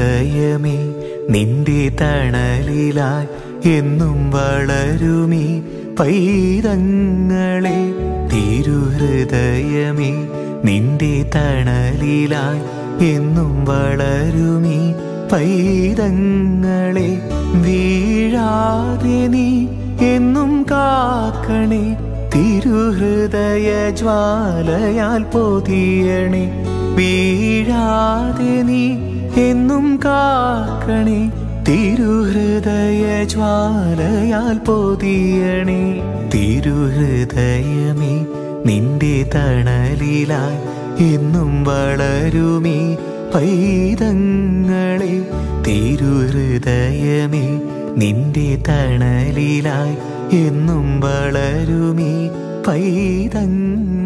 തിരുഹൃദയമേ നിന്റെ തണലിലായി എന്നും വളരുമീ പൈതങ്ങളെ തിരുഹൃദയമേ നിന്റെ തണലിലായി എന്നും വളരുമീ പൈതങ്ങളെ വീഴാതെ നീ എന്നും കാക്കണേ തിരുഹൃദയ ജ്വാലയാൽ പൊതിയണേ വീഴാതെ നീ എന്നും കാക്കണേ തിരുഹൃദയ ജ്വാലയാൽ പൊതിയണേ തിരുഹൃദയമേ നിന്റെ തണലിലായി എന്നും വളരുമീ പൈതങ്ങളെ തിരുഹൃദയമേ നിന്റെ തണലിലായി എന്നും വളരുമീ പൈതങ്ങൾ